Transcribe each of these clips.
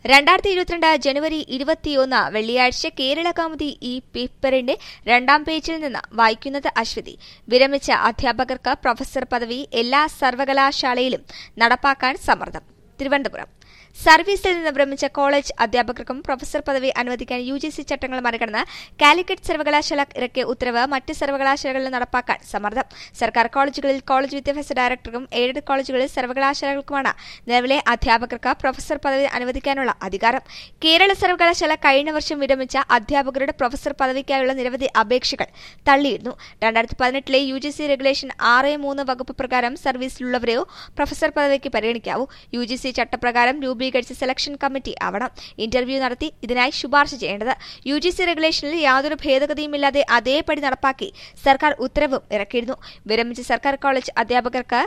രണ്ടായിരത്തി ഇരുപത്തിരണ്ട് ജനുവരി ഇരുപത്തിയൊന്ന് വെള്ളിയാഴ്ച കേരള കൗമുദി ഈ പേപ്പറിന്റെ രണ്ടാം പേജിൽ നിന്ന് വായിക്കുന്നത് അശ്വതി വിരമിച്ച അധ്യാപകർക്ക് പ്രൊഫസർ പദവി എല്ലാ സർവകലാശാലയിലും നടപ്പാക്കാൻ സമ്മർദ്ദം തിരുവനന്തപുരം സർവീസിൽ നിന്ന് വിരമിച്ച കോളേജ് അധ്യാപകർക്കും പ്രൊഫസർ പദവി അനുവദിക്കാൻ യു ജി സി ചട്ടങ്ങൾ മറികടന്ന് കാലിക്കറ്റ് സർവകലാശാല ഇറക്കിയ ഉത്തരവ് മറ്റ് സർവകലാശാലകളിൽ നടപ്പാക്കാൻ സമ്മർദ്ദം സർക്കാർ കോളേജുകളിൽ കോളേജ് വിദ്യാഭ്യാസ ഡയറക്ടർക്കും എയ്ഡഡ് കോളേജുകളിൽ സർവകലാശാലകൾക്കുമാണ് നിലവിലെ അധ്യാപകർക്ക് പ്രൊഫസർ പദവി അനുവദിക്കാനുള്ള അധികാരം കേരള സർവകലാശാല കഴിഞ്ഞ വർഷം വിരമിച്ച അധ്യാപകരുടെ പ്രൊഫസർ പദവിക്കായുള്ള നിരവധി അപേക്ഷകൾ തള്ളിയിരുന്നു രണ്ടായിരത്തി പതിനെട്ടിലെ യു ജി സി റെഗുലേഷൻ ആറ് മൂന്ന് വകുപ്പ് പ്രകാരം സർവീസിലുള്ളവരെയോ പ്രൊഫസർ പദവിക്ക് പരിഗണിക്കാവൂ യു ജി സി ചട്ടപ്രകാരം രൂപീകരിച്ച സെലക്ഷൻ കമ്മിറ്റി ആവണം ഇന്റർവ്യൂ നടത്തി ഇതിനായി ശുപാർശ ചെയ്യേണ്ടത് യു ജി സി റെഗുലേഷനിൽ യാതൊരു ഭേദഗതിയുമില്ലാതെ അതേപടി നടപ്പാക്കി സർക്കാർ ഉത്തരവും ഇറക്കിയിരുന്നു വിരമിച്ച സർക്കാർ കോളേജ് അധ്യാപകർക്ക്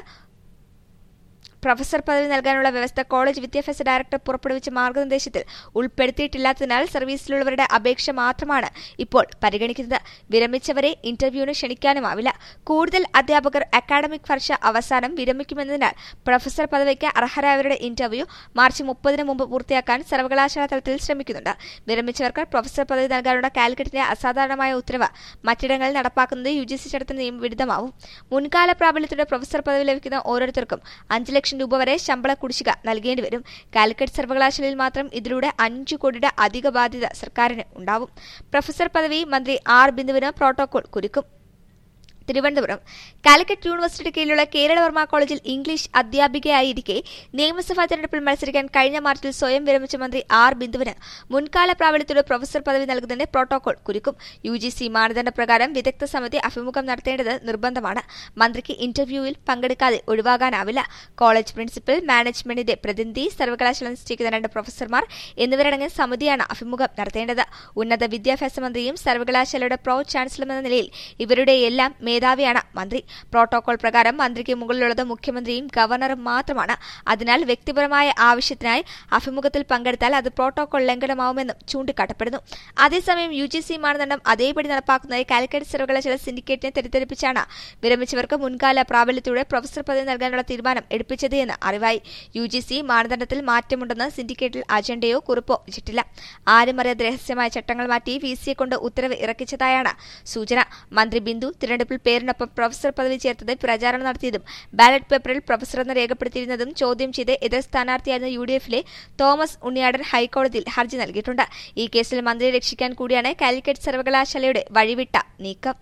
പ്രൊഫസർ പദവി നൽകാനുള്ള വ്യവസ്ഥ കോളേജ് വിദ്യാഭ്യാസ ഡയറക്ടർ പുറപ്പെടുവിച്ച മാർഗനിർദ്ദേശത്തിൽ ഉൾപ്പെടുത്തിയിട്ടില്ലാത്തതിനാൽ സർവീസിലുള്ളവരുടെ അപേക്ഷ മാത്രമാണ് ഇപ്പോൾ പരിഗണിക്കുന്നത് വിരമിച്ചവരെ ഇന്റർവ്യൂവിന് ക്ഷണിക്കാനുമാവില്ല കൂടുതൽ അധ്യാപകർ അക്കാഡമിക് വർഷ അവസാനം വിരമിക്കുമെന്നതിനാൽ പ്രൊഫസർ പദവിക്ക് അർഹരായവരുടെ ഇന്റർവ്യൂ മാർച്ച് മുപ്പതിന് മുമ്പ് പൂർത്തിയാക്കാൻ സർവകലാശാല തലത്തിൽ ശ്രമിക്കുന്നുണ്ട് വിരമിച്ചവർക്ക് പ്രൊഫസർ പദവി നൽകാനുള്ള കാലിക്കറ്റിന്റെ അസാധാരണമായ ഉത്തരവ് മറ്റിടങ്ങളിൽ നടപ്പാക്കുന്നത് യു ജി സി ചട്ടത്തിന് നിയമവിരുദ്ധമാവും മുൻകാല പ്രാബല്യത്തോടെ പ്രൊഫസർ പദവി ലഭിക്കുന്ന ഓരോരുത്തർക്കും അഞ്ച് ലക്ഷം രൂപ വരെ ശമ്പള കുടിശ്ശിക നൽകേണ്ടി വരും കാലിക്കറ്റ് സർവകലാശാലയിൽ മാത്രം ഇതിലൂടെ അഞ്ചു കോടിയുടെ അധിക ബാധ്യത സർക്കാരിന് ഉണ്ടാവും പ്രൊഫസർ പദവി മന്ത്രി ആർ ബിന്ദുവിന് പ്രോട്ടോകോൾ കുരുക്കും തിരുവനന്തപുരം കാലിക്കറ്റ് യൂണിവേഴ്സിറ്റിക്ക് കീഴിലുള്ള കേരളവർമ്മ കോളേജിൽ ഇംഗ്ലീഷ് അധ്യാപികയായിരിക്കെ നിയമസഭാ തെരഞ്ഞെടുപ്പിൽ മത്സരിക്കാൻ കഴിഞ്ഞ മാർച്ചിൽ സ്വയം വിരമിച്ച മന്ത്രി ആർ ബിന്ദുവിന് മുൻകാല പ്രാബല്യത്തോടെ പ്രൊഫസർ പദവി നൽകുന്നതിന് പ്രോട്ടോകോൾ കുരുക്കും യു ജി സി മാനദണ്ഡ പ്രകാരം വിദഗ്ധ സമിതി അഭിമുഖം നടത്തേണ്ടത് നിർബന്ധമാണ് മന്ത്രിക്ക് ഇന്റർവ്യൂവിൽ പങ്കെടുക്കാതെ ഒഴിവാകാനാവില്ല കോളേജ് പ്രിൻസിപ്പൽ മാനേജ്മെന്റിന്റെ പ്രതിനിധി സർവകലാശാല നിശ്ചയിക്കുന്ന രണ്ട് പ്രൊഫസർമാർ എന്നിവരടങ്ങിയ സമിതിയാണ് അഭിമുഖം നടത്തേണ്ടത് ഉന്നത വിദ്യാഭ്യാസ മന്ത്രിയും സർവകലാശാലയുടെ പ്രോ ചാൻസലർ എന്ന നിലയിൽ ഇവരുടെയെല്ലാം മേധാവിയാണ് മന്ത്രി പ്രോട്ടോകോൾ പ്രകാരം മന്ത്രിക്ക് മുകളിലുള്ളത് മുഖ്യമന്ത്രിയും ഗവർണറും മാത്രമാണ് അതിനാൽ വ്യക്തിപരമായ ആവശ്യത്തിനായി അഭിമുഖത്തിൽ പങ്കെടുത്താൽ അത് പ്രോട്ടോകോൾ ലംഘനമാവുമെന്നും ചൂണ്ടിക്കാട്ടപ്പെടുന്നു അതേസമയം യു ജി സി മാനദണ്ഡം അതേപടി നടപ്പാക്കുന്നതായി കാലിക്കറ്റ് സർവകലാശാല സിൻഡിക്കേറ്റിനെ തെറ്റിദ്ധരിപ്പിച്ചാണ് വിരമിച്ചവർക്ക് മുൻകാല പ്രാബല്യത്തോടെ പ്രൊഫസർ പദവി നൽകാനുള്ള തീരുമാനം എടുപ്പിച്ചത് എന്ന് അറിവായി യു ജി സി മാനദണ്ഡത്തിൽ മാറ്റമുണ്ടെന്ന് സിൻഡിക്കേറ്റിൽ അജണ്ടയോ കുറിപ്പോ വെച്ചിട്ടില്ല ആരും അറിയാതെ രഹസ്യമായ ചട്ടങ്ങൾ മാറ്റി വി സിയെ കൊണ്ട് ഉത്തരവ് ഇറക്കിച്ചതായാണ് സൂചന മന്ത്രി ബിന്ദു തിരഞ്ഞെടുപ്പിൽ പേരിനൊപ്പം പ്രൊഫസർ പദവി ചേർത്തത് പ്രചാരണം നടത്തിയതും ബാലറ്റ് പേപ്പറിൽ പ്രൊഫസർ എന്ന് രേഖപ്പെടുത്തിയിരുന്നതും ചോദ്യം ചെയ്ത് എതിർ സ്ഥാനാർത്ഥിയായിരുന്ന യു ഡി എഫിലെ തോമസ് ഉണ്ണിയാടൻ ഹൈക്കോടതിയിൽ ഹർജി നൽകിയിട്ടുണ്ട് ഈ കേസിൽ മന്ത്രിയെ രക്ഷിക്കാൻ കൂടിയാണ് കാലിക്കറ്റ് സർവകലാശാലയുടെ വഴിവിട്ട നീക്കം